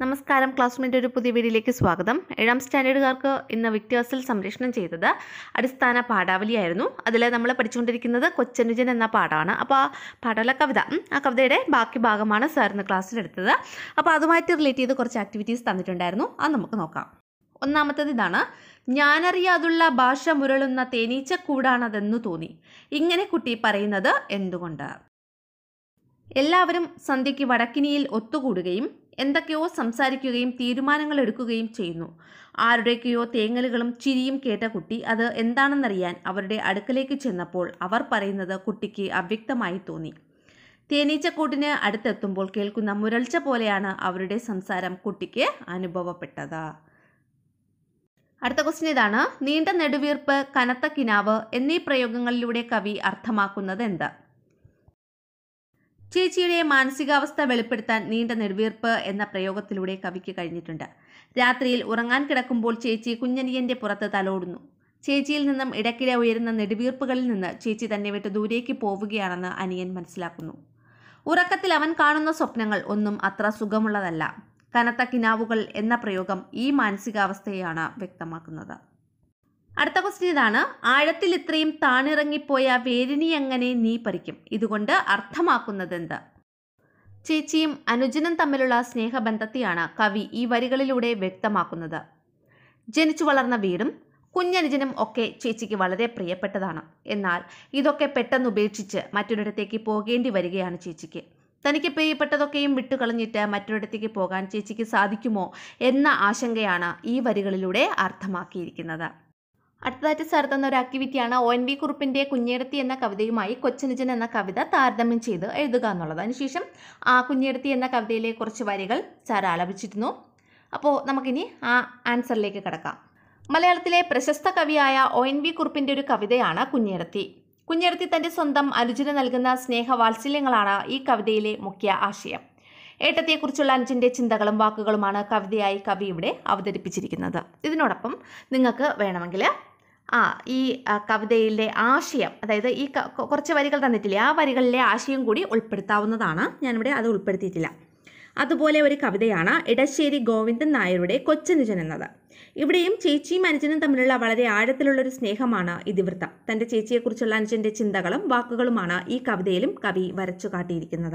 നമസ്കാരം ക്ലാസ്മേറ്റ് ഒരു പുതിയ വീഡിയോയിലേക്ക് സ്വാഗതം ഏഴാം സ്റ്റാൻഡേർഡുകാർക്ക് ഇന്ന് വിക്ടേഴ്സിൽ സംരക്ഷണം ചെയ്തത് അടിസ്ഥാന പാഠാവലിയായിരുന്നു അതിൽ നമ്മൾ പഠിച്ചുകൊണ്ടിരിക്കുന്നത് കൊച്ചനുജൻ എന്ന പാഠമാണ് അപ്പോൾ ആ പാഠമല്ല കവിത ഉം, ആ കവിതയുടെ ബാക്കി ഭാഗമാണ് സാർ ഇന്ന് ക്ലാസ്സിലെടുത്തത് അപ്പോൾ അതുമായിട്ട് റിലേറ്റ് ചെയ്ത് കുറച്ച് ആക്ടിവിറ്റീസ് തന്നിട്ടുണ്ടായിരുന്നു അത് നമുക്ക് നോക്കാം ഒന്നാമത്തേത് ഇതാണ് ഞാനറിയാതുള്ള ഭാഷ മുരളുന്ന തേനീച്ചക്കൂടാണതെന്നു തോന്നി ഇങ്ങനെ കുട്ടി പറയുന്നത് എന്തുകൊണ്ട് എല്ലാവരും സന്ധ്യയ്ക്ക് വടക്കിനിയിൽ ഒത്തുകൂടുകയും എന്തൊക്കെയോ സംസാരിക്കുകയും തീരുമാനങ്ങൾ എടുക്കുകയും ചെയ്യുന്നു ആരുടെയൊക്കെയോ തേങ്ങലുകളും ചിരിയും കേട്ട കുട്ടി അത് എന്താണെന്നറിയാൻ അവരുടെ അടുക്കലേക്ക് ചെന്നപ്പോൾ അവർ പറയുന്നത് കുട്ടിക്ക് അവ്യക്തമായി തോന്നി തേനീച്ചക്കൂട്ടിന് അടുത്തെത്തുമ്പോൾ കേൾക്കുന്ന മുരൾച്ച പോലെയാണ് അവരുടെ സംസാരം കുട്ടിക്ക് അനുഭവപ്പെട്ടത് അടുത്ത ക്വസ്റ്റ്യൻ ഇതാണ് നീണ്ട നെടുവീർപ്പ് കനത്ത കിനാവ് എന്നീ പ്രയോഗങ്ങളിലൂടെ കവി അർത്ഥമാക്കുന്നത് എന്ത് ചേച്ചിയുടെ മാനസികാവസ്ഥ വെളിപ്പെടുത്താൻ നീണ്ട നെടുവീർപ്പ് എന്ന പ്രയോഗത്തിലൂടെ കവിക്ക് കഴിഞ്ഞിട്ടുണ്ട് രാത്രിയിൽ ഉറങ്ങാൻ കിടക്കുമ്പോൾ ചേച്ചി കുഞ്ഞനിയന്റെ പുറത്ത് തലോടുന്നു ചേച്ചിയിൽ നിന്നും ഇടയ്ക്കിടെ ഉയരുന്ന നെടുവീർപ്പുകളിൽ നിന്ന് ചേച്ചി തന്നെ വിട്ട് ദൂരേക്ക് പോവുകയാണെന്ന് അനിയൻ മനസ്സിലാക്കുന്നു ഉറക്കത്തിൽ അവൻ കാണുന്ന സ്വപ്നങ്ങൾ ഒന്നും അത്ര സുഖമുള്ളതല്ല കനത്ത കിനാവുകൾ എന്ന പ്രയോഗം ഈ മാനസികാവസ്ഥയെയാണ് വ്യക്തമാക്കുന്നത് അടുത്ത ക്വസ്റ്റ്യൻ ഇതാണ് ആഴത്തിൽ ഇത്രയും താണിറങ്ങിപ്പോയ വേരിനി എങ്ങനെ നീ പറിക്കും ഇതുകൊണ്ട് അർത്ഥമാക്കുന്നത് എന്ത് ചേച്ചിയും അനുജനും തമ്മിലുള്ള സ്നേഹബന്ധത്തെയാണ് കവി ഈ വരികളിലൂടെ വ്യക്തമാക്കുന്നത് ജനിച്ചു വളർന്ന വീടും കുഞ്ഞനുജനും ഒക്കെ ചേച്ചിക്ക് വളരെ പ്രിയപ്പെട്ടതാണ് എന്നാൽ ഇതൊക്കെ പെട്ടെന്ന് ഉപേക്ഷിച്ച് മറ്റൊരിടത്തേക്ക് പോകേണ്ടി വരികയാണ് ചേച്ചിക്ക് തനിക്ക് പ്രിയപ്പെട്ടതൊക്കെയും വിട്ടുകളഞ്ഞിട്ട് മറ്റൊരിടത്തേക്ക് പോകാൻ ചേച്ചിക്ക് സാധിക്കുമോ എന്ന ആശങ്കയാണ് ഈ വരികളിലൂടെ അർത്ഥമാക്കിയിരിക്കുന്നത് അടുത്തതായിട്ട് സാർ തന്ന ഒരു ആക്ടിവിറ്റിയാണ് ഒ എൻ വി കുറുപ്പിൻ്റെ കുഞ്ഞേടത്തി എന്ന കവിതയുമായി കൊച്ചനുജൻ എന്ന കവിത താരതമ്യം ചെയ്ത് എഴുതുക എന്നുള്ളത് അതിനുശേഷം ആ കുഞ്ഞേടത്തി എന്ന കവിതയിലെ കുറച്ച് വരികൾ സാർ ആലപിച്ചിരുന്നു അപ്പോൾ നമുക്കിനി ആ ആൻസറിലേക്ക് കിടക്കാം മലയാളത്തിലെ പ്രശസ്ത കവിയായ ഒ എൻ വി കുറുപ്പിൻ്റെ ഒരു കവിതയാണ് കുഞ്ഞേടത്തി കുഞ്ഞേടത്തി തൻ്റെ സ്വന്തം അനുജന് നൽകുന്ന സ്നേഹവാത്സല്യങ്ങളാണ് ഈ കവിതയിലെ മുഖ്യ ആശയം ഏട്ടത്തെക്കുറിച്ചുള്ള അനുജൻ്റെ ചിന്തകളും വാക്കുകളുമാണ് കവിതയായി കവി ഇവിടെ അവതരിപ്പിച്ചിരിക്കുന്നത് ഇതിനോടൊപ്പം നിങ്ങൾക്ക് വേണമെങ്കിൽ ആ ഈ ആ, കവിതയിലെ ആശയം അതായത് ഈ ക- കൊ- കുറച്ച് വരികൾ തന്നിട്ടില്ലേ ആ വരികളിലെ ആശയം കൂടി ഉൾപ്പെടുത്താവുന്നതാണ് ഞാനിവിടെ അത് ഉൾപ്പെടുത്തിയിട്ടില്ല അതുപോലെ ഒരു കവിതയാണ് ഇടശ്ശേരി ഗോവിന്ദൻ നായരുടെ കൊച്ചനുജൻ എന്നത് ഇവിടെയും ചേച്ചിയും അനുജനും തമ്മിലുള്ള വളരെ ആഴത്തിലുള്ള ഒരു സ്നേഹമാണ് ഇതിവൃത്തം തൻ്റെ ചേച്ചിയെക്കുറിച്ചുള്ള അനുജൻ്റെ ചിന്തകളും വാക്കുകളുമാണ് ഈ കവിതയിലും കവി വരച്ചു കാട്ടിയിരിക്കുന്നത്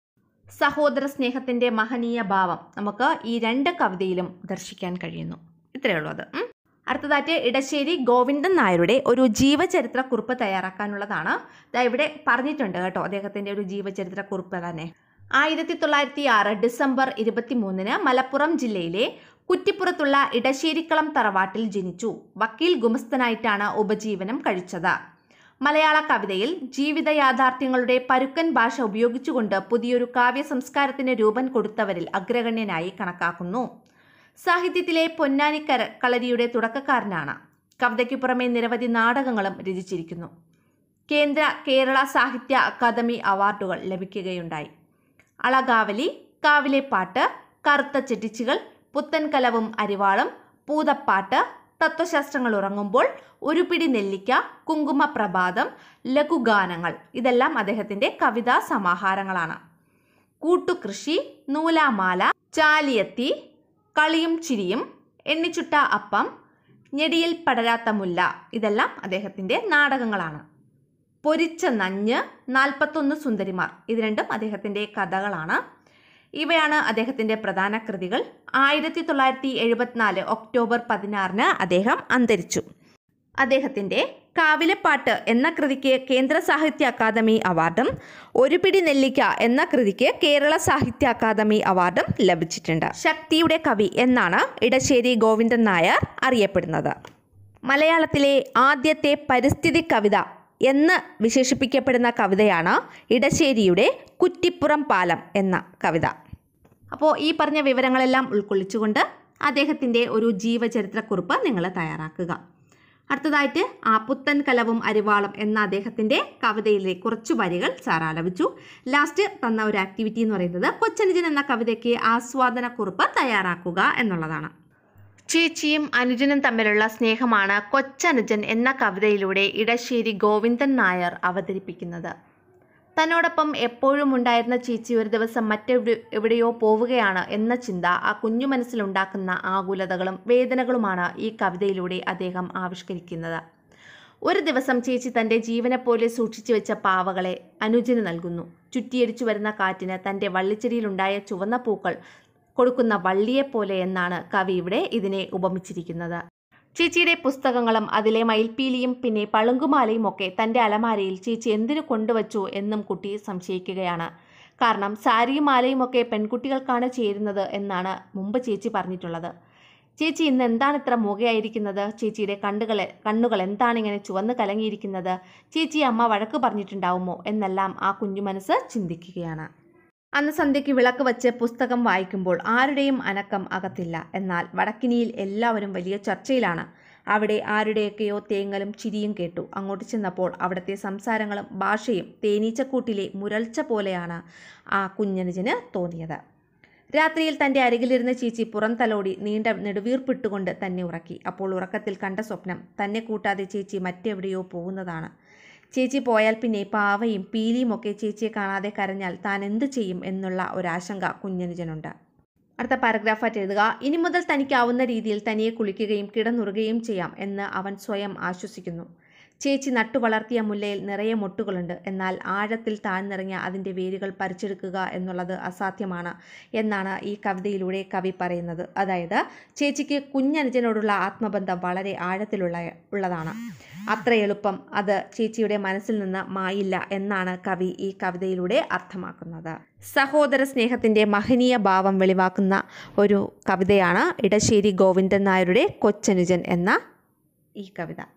സഹോദര സ്നേഹത്തിൻ്റെ മഹനീയ ഭാവം നമുക്ക് ഈ രണ്ട് കവിതയിലും ദർശിക്കാൻ കഴിയുന്നു ഇത്രയേ ഉള്ളൂ അത് ഉം. അടുത്തതായിട്ട് ഇടശ്ശേരി ഗോവിന്ദൻ നായരുടെ ഒരു ജീവചരിത്ര കുറിപ്പ് തയ്യാറാക്കാനുള്ളതാണ് ദാ ഇവിടെ പറഞ്ഞിട്ടുണ്ട് കേട്ടോ അദ്ദേഹത്തിൻ്റെ ഒരു ജീവചരിത്ര കുറിപ്പ് തന്നെ ആയിരത്തി തൊള്ളായിരത്തി ആറ് ഡിസംബർ ഇരുപത്തി മൂന്നിന് മലപ്പുറം ജില്ലയിലെ കുറ്റിപ്പുറത്തുള്ള ഇടശ്ശേരിക്കളം തറവാട്ടിൽ ജനിച്ചു വക്കീൽ ഗുമസ്തനായിട്ടാണ് ഉപജീവനം കഴിച്ചത് മലയാള കവിതയിൽ ജീവിത യാഥാർത്ഥ്യങ്ങളുടെ പരുക്കൻ ഭാഷ ഉപയോഗിച്ചുകൊണ്ട് പുതിയൊരു കാവ്യ സംസ്കാരത്തിന് രൂപം കൊടുത്തവരിൽ അഗ്രഗണ്യനായി കണക്കാക്കുന്നു സാഹിത്യത്തിലെ പൊന്നാനിക്കര കളരിയുടെ തുടക്കക്കാരനാണ് കവിതയ്ക്കു പുറമെ നിരവധി നാടകങ്ങളും രചിച്ചിരിക്കുന്നു കേന്ദ്ര കേരള സാഹിത്യ അക്കാദമി അവാർഡുകൾ ലഭിക്കുകയുണ്ടായി അളകാവലി കാവിലെ പാട്ട് കറുത്ത ചെട്ടിച്ചുകൾ പുത്തൻകലവും അരിവാളും പൂതപ്പാട്ട് തത്വശാസ്ത്രങ്ങൾ ഉറങ്ങുമ്പോൾ ഒരു പിടി നെല്ലിക്ക കുങ്കുമ പ്രഭാതം ലഘുഗാനങ്ങൾ ഇതെല്ലാം അദ്ദേഹത്തിൻ്റെ കവിതാ സമാഹാരങ്ങളാണ് കൂട്ടുകൃഷി നൂലാമാല ചാലിയത്തി കളിയും ചിരിയും എണ്ണിച്ചുട്ട അപ്പം ഞെടിയിൽ പടരാത്ത മുല്ല ഇതെല്ലാം അദ്ദേഹത്തിൻ്റെ നാടകങ്ങളാണ് പൊരിച്ച നഞ്ഞ് നാൽപ്പത്തൊന്ന് സുന്ദരിമാർ ഇത് രണ്ടും അദ്ദേഹത്തിൻ്റെ കഥകളാണ് ഇവയാണ് അദ്ദേഹത്തിൻ്റെ പ്രധാന കൃതികൾ ആയിരത്തി തൊള്ളായിരത്തി എഴുപത്തിനാല് ഒക്ടോബർ പതിനാറിന് അദ്ദേഹം അന്തരിച്ചു അദ്ദേഹത്തിൻ്റെ കാവിലപ്പാട്ട് എന്ന കൃതിക്ക് കേന്ദ്ര സാഹിത്യ അക്കാദമി അവാർഡും ഒരു പിടി നെല്ലിക്ക എന്ന കൃതിക്ക് കേരള സാഹിത്യ അക്കാദമി അവാർഡും ലഭിച്ചിട്ടുണ്ട് ശക്തിയുടെ കവി എന്നാണ് ഇടശ്ശേരി ഗോവിന്ദൻ നായർ അറിയപ്പെടുന്നത് മലയാളത്തിലെ ആദ്യത്തെ പരിസ്ഥിതി കവിത എന്ന് വിശേഷിപ്പിക്കപ്പെടുന്ന കവിതയാണ് ഇടശ്ശേരിയുടെ കുറ്റിപ്പുറം പാലം എന്ന കവിത അപ്പോൾ ഈ പറഞ്ഞ വിവരങ്ങളെല്ലാം ഉൾക്കൊള്ളിച്ചുകൊണ്ട് അദ്ദേഹത്തിൻ്റെ ഒരു ജീവചരിത്രക്കുറിപ്പ് നിങ്ങൾ തയ്യാറാക്കുക അടുത്തതായിട്ട് ആ പുത്തൻ കലവും അരിവാളും എന്ന അദ്ദേഹത്തിൻ്റെ കവിതയിലെ കുറച്ചു വരികൾ സാർ ആലപിച്ചു ലാസ്റ്റ് തന്ന ഒരു ആക്ടിവിറ്റി എന്ന് പറയുന്നത് കൊച്ചനുജൻ എന്ന കവിതയ്ക്ക് ആസ്വാദനക്കുറിപ്പ് തയ്യാറാക്കുക എന്നുള്ളതാണ് ചേച്ചിയും അനുജനും തമ്മിലുള്ള സ്നേഹമാണ് കൊച്ചനുജൻ എന്ന കവിതയിലൂടെ ഇടശ്ശേരി ഗോവിന്ദൻ നായർ അവതരിപ്പിക്കുന്നത് തന്നോടൊപ്പം എപ്പോഴും ഉണ്ടായിരുന്ന ചേച്ചി ഒരു ദിവസം മറ്റെവിടെ എവിടെയോ പോവുകയാണ് എന്ന ചിന്ത ആ കുഞ്ഞു മനസ്സിലുണ്ടാക്കുന്ന ആകുലതകളും വേദനകളുമാണ് ഈ കവിതയിലൂടെ അദ്ദേഹം ആവിഷ്കരിക്കുന്നത് ഒരു ദിവസം ചേച്ചി തൻ്റെ ജീവനെപ്പോലെ സൂക്ഷിച്ചു വെച്ച പാവകളെ അനുജന് നൽകുന്നു ചുറ്റിയടിച്ചു വരുന്ന കാറ്റിന് തൻ്റെ വള്ളിച്ചെടിയിലുണ്ടായ ചുവന്ന പൂക്കൾ കൊടുക്കുന്ന വള്ളിയെപ്പോലെ എന്നാണ് കവി ഇവിടെ ഇതിനെ ഉപമിച്ചിരിക്കുന്നത് ചേച്ചിയുടെ പുസ്തകങ്ങളും അതിലെ മയിൽപ്പീലിയും പിന്നെ പളുങ്കുമാലയും ഒക്കെ തൻ്റെ അലമാരയിൽ ചേച്ചി എന്തിനു കൊണ്ടുവച്ചു എന്നും കുട്ടി സംശയിക്കുകയാണ് കാരണം സാരിയും മാലയും ഒക്കെ പെൺകുട്ടികൾക്കാണ് ചേരുന്നത് എന്നാണ് മുമ്പ് ചേച്ചി പറഞ്ഞിട്ടുള്ളത് ചേച്ചി ഇന്ന് എന്താണ് ഇത്ര മൂകയായിരിക്കുന്നത് ചേച്ചിയുടെ കണ്ണുകൾ കണ്ണുകൾ എന്താണ് ഇങ്ങനെ ചുവന്ന് കലങ്ങിയിരിക്കുന്നത് ചേച്ചി അമ്മ വഴക്ക് പറഞ്ഞിട്ടുണ്ടാവുമോ എന്നെല്ലാം ആ കുഞ്ഞു മനസ്സ് ചിന്തിക്കുകയാണ് അന്ന് സന്ധ്യയ്ക്ക് വിളക്ക് വച്ച് പുസ്തകം വായിക്കുമ്പോൾ ആരുടെയും അനക്കം അകത്തില്ല എന്നാൽ വടക്കിനിയിൽ എല്ലാവരും വലിയ ചർച്ചയിലാണ് അവിടെ ആരുടെയൊക്കെയോ തേങ്ങലും ചിരിയും കേട്ടു അങ്ങോട്ട് ചെന്നപ്പോൾ അവിടുത്തെ സംസാരങ്ങളും ഭാഷയും തേനീച്ചക്കൂട്ടിലെ മുരൾച്ച പോലെയാണ് ആ കുഞ്ഞനുജന് തോന്നിയത് രാത്രിയിൽ തൻ്റെ അരികിലിരുന്ന ചീച്ചി പുറം തലോടി നീണ്ട നെടുവീർപ്പിട്ടുകൊണ്ട് തന്നെ ഉറക്കി അപ്പോൾ ഉറക്കത്തിൽ കണ്ട സ്വപ്നം തന്നെ കൂട്ടാതെ ചേച്ചി മറ്റെവിടെയോ പോകുന്നതാണ് ചേച്ചി പോയാൽ പിന്നെ പാവയും പീലിയും ഒക്കെ ചേച്ചിയെ കാണാതെ കരഞ്ഞാൽ താൻ എന്ത് ചെയ്യും എന്നുള്ള ഒരാശങ്ക കുഞ്ഞനുജനുണ്ട് അടുത്ത പാരഗ്രാഫായിട്ട് എഴുതുക ഇനി മുതൽ തനിക്കാവുന്ന രീതിയിൽ തനിയെ കുളിക്കുകയും കിടന്നുറുകയും ചെയ്യാം എന്ന് അവൻ സ്വയം ആശ്വസിക്കുന്നു ചേച്ചി നട്ടു വളർത്തിയ മുല്ലയിൽ നിറയെ മൊട്ടുകളുണ്ട് എന്നാൽ ആഴത്തിൽ താഴ്ന്നിറങ്ങിയ അതിൻ്റെ വേരുകൾ പറിച്ചെടുക്കുക എന്നുള്ളത് അസാധ്യമാണ് എന്നാണ് ഈ കവിതയിലൂടെ കവി പറയുന്നത് അതായത് ചേച്ചിക്ക് കുഞ്ഞനുജനോടുള്ള ആത്മബന്ധം വളരെ ആഴത്തിലുള്ള ഉള്ളതാണ് അത്ര എളുപ്പം അത് ചേച്ചിയുടെ മനസ്സിൽ നിന്ന് മായില്ല എന്നാണ് കവി ഈ കവിതയിലൂടെ അർത്ഥമാക്കുന്നത് സഹോദര സ്നേഹത്തിൻ്റെ മഹനീയ ഭാവം വെളിവാക്കുന്ന ഒരു കവിതയാണ് ഇടശ്ശേരി ഗോവിന്ദൻ നായരുടെ കൊച്ചനുജൻ എന്ന ഈ കവിത